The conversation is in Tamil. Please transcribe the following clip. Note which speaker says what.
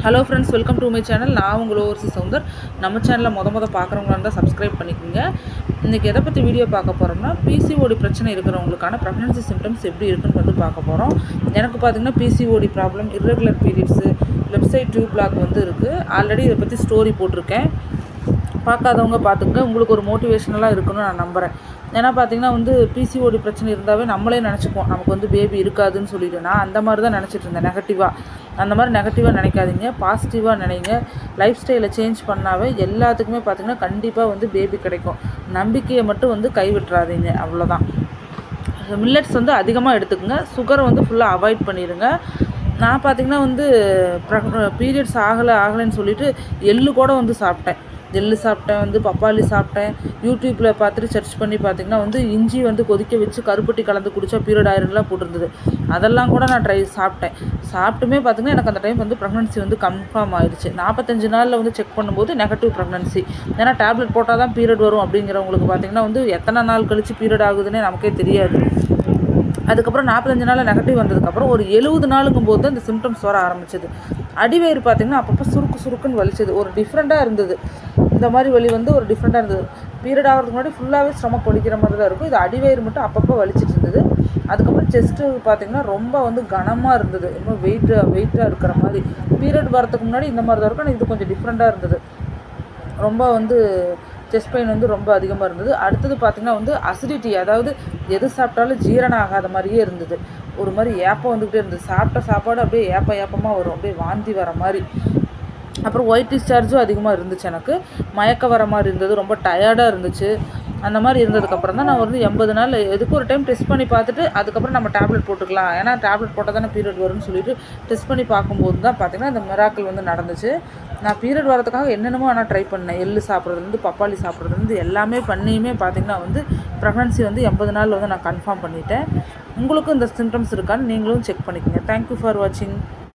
Speaker 1: hello friends welcome to my channel நான் உங்கள் ஓவர்சி சவுந்தர் நம்ம சேனலில் மொத மொதல் பார்க்குறவங்களா இருந்தால் சப்ஸ்கிரைப் பண்ணிக்கோங்க இன்றைக்கி எதை பற்றி வீடியோ பார்க்க போகிறோம்னா பிசிஓடி பிரச்சனை இருக்கிறவங்களுக்கான ப்ரெக்னன்சி சிம்டம்ஸ் எப்படி இருக்குன்னு வந்து பார்க்க போகிறோம் எனக்கு பார்த்திங்கன்னா PCOD problem irregular periods left side tube block வந்து இருக்குது ஆல்ரெடி இதை பற்றி ஸ்டோரி போட்டிருக்கேன் பார்க்காதவங்க பார்த்துங்க உங்களுக்கு ஒரு மோட்டிவேஷனலாக இருக்குன்னு நான் நம்புகிறேன் ஏன்னா பார்த்தீங்கன்னா வந்து பிசிஓடி பிரச்சனை இருந்தாவே நம்மளே நினச்சிக்குவோம் நமக்கு வந்து பேபி இருக்காதுன்னு சொல்லிட்டு நான் அந்த மாதிரி தான் நினச்சிட்டு இருந்தேன் நெகட்டிவாக அந்த மாதிரி நெகட்டிவாக நினைக்காதீங்க பாசிட்டிவாக நினைங்க லைஃப் ஸ்டைலை சேஞ்ச் பண்ணாவே எல்லாத்துக்குமே பார்த்தீங்கன்னா கண்டிப்பாக வந்து பேபி கிடைக்கும் நம்பிக்கையை மட்டும் வந்து கைவிட்டுறாதீங்க அவ்வளோதான் மில்லட்ஸ் வந்து அதிகமாக எடுத்துக்கோங்க சுகரை வந்து ஃபுல்லாக அவாய்ட் பண்ணிடுங்க நான் பார்த்தீங்கன்னா வந்து பீரியட்ஸ் ஆகலை ஆகலைன்னு சொல்லிட்டு எள்ளு கூட வந்து சாப்பிட்டேன் எள்ளு சாப்பிட்டேன் வந்து பப்பாளி சாப்பிட்டேன் யூடியூப்பில் பார்த்துட்டு சர்ச் பண்ணி பார்த்தீங்கன்னா வந்து இஞ்சி வந்து கொதிக்க வச்சு கருப்பட்டி கலந்து குடித்தா பீரியட் ஆயிரும்லாம் போட்டிருந்தது அதெல்லாம் கூட நான் ட்ரை சாப்பிட்டேன் சாப்பிட்டுமே பார்த்தீங்கன்னா எனக்கு அந்த டைம் வந்து ப்ரெக்னன்சி வந்து கன்ஃபார்ம் ஆயிடுச்சு நாற்பத்தஞ்சு நாளில் வந்து செக் பண்ணும்போது நெகட்டிவ் ப்ரெக்னன்சி ஏன்னா டேப்லெட் போட்டால் தான் பீரியட் வரும் அப்படிங்கிறவங்களுக்கு பார்த்தீங்கன்னா வந்து எத்தனை நாள் கழித்து பீரியட் ஆகுதுன்னே நமக்கே தெரியாது அதுக்கப்புறம் நாற்பத்தஞ்சு நாள் நெகட்டிவ் வந்ததுக்கப்புறம் ஒரு எழுபது நாளுங்கும் போது தான் இந்த சிம்டம்ஸ் வர ஆரம்பிச்சது அடிவயிறு பார்த்திங்கன்னா அப்பப்போ சுருக்கு சுருக்குன்னு வலிச்சது ஒரு டிஃப்ரெண்ட்டாக இருந்தது இந்த மாதிரி வலி வந்து ஒரு டிஃப்ரெண்ட்டாக இருந்தது பீரியட் ஆகிறதுக்கு முன்னாடி ஃபுல்லாகவே ஸ்டொமக் வலிக்கிற மாதிரி தான் இருக்கும் இது அடிவயிறு மட்டும் அப்பப்போ வலிச்சிட்டு இருந்தது அதுக்கப்புறம் செஸ்ட்டு பார்த்திங்கன்னா ரொம்ப வந்து கனமாக இருந்தது இன்னும் வெயிட்டு வெயிட்டாக இருக்கிற மாதிரி பீரியட் வரதுக்கு முன்னாடி இந்த மாதிரி தான் இருக்கும் ஆனால் இது கொஞ்சம் டிஃப்ரெண்ட்டாக இருந்தது ரொம்ப வந்து செஸ்ட் பெயின் வந்து ரொம்ப அதிகமாக இருந்தது அடுத்தது பார்த்திங்கன்னா வந்து அசிடிட்டி அதாவது எது சாப்பிட்டாலும் ஜீரணம் ஆகாத மாதிரியே இருந்தது ஒரு மாதிரி ஏப்பம் வந்துக்கிட்டே இருந்தது சாப்பிட்ட சாப்பாடு அப்படியே ஏப்ப ஏப்பமாக வரும் அப்படியே வாந்தி வர மாதிரி அப்புறம் ஒயிட் டிஸ்சார்ஜும் அதிகமாக இருந்துச்சு எனக்கு மயக்க வர மாதிரி இருந்தது ரொம்ப டயர்டாக இருந்துச்சு அந்த மாதிரி இருந்ததுக்கப்புறம் தான் நான் வந்து எண்பது நாள் எதுக்கு ஒரு டைம் டெஸ்ட் பண்ணி பார்த்துட்டு அதுக்கப்புறம் நம்ம டேப்லெட் போட்டுக்கலாம் ஏன்னா டேப்லெட் போட்டால் தானே பீரியட் வரும்னு சொல்லிட்டு டெஸ்ட் பண்ணி பார்க்கும்போது தான் பார்த்திங்கன்னா இந்த மிராக்கள் வந்து நடந்துச்சு நான் பீரியட் வரதுக்காக என்னென்னமோ ஆனால் ட்ரை பண்ணேன் எள்ளு சாப்பிட்றதுலேருந்து பப்பாளி சாப்பிட்றதுலேருந்து எல்லாமே பண்ணியுமே பார்த்திங்கன்னா வந்து ப்ரெக்னன்சி வந்து எண்பது நாள் வந்து நான் கன்ஃபார்ம் பண்ணிட்டேன் உங்களுக்கும் இந்த சிம்டம்ஸ் இருக்கான்னு நீங்களும் செக் பண்ணிக்கோங்க தேங்க்யூ ஃபார் வாட்சிங்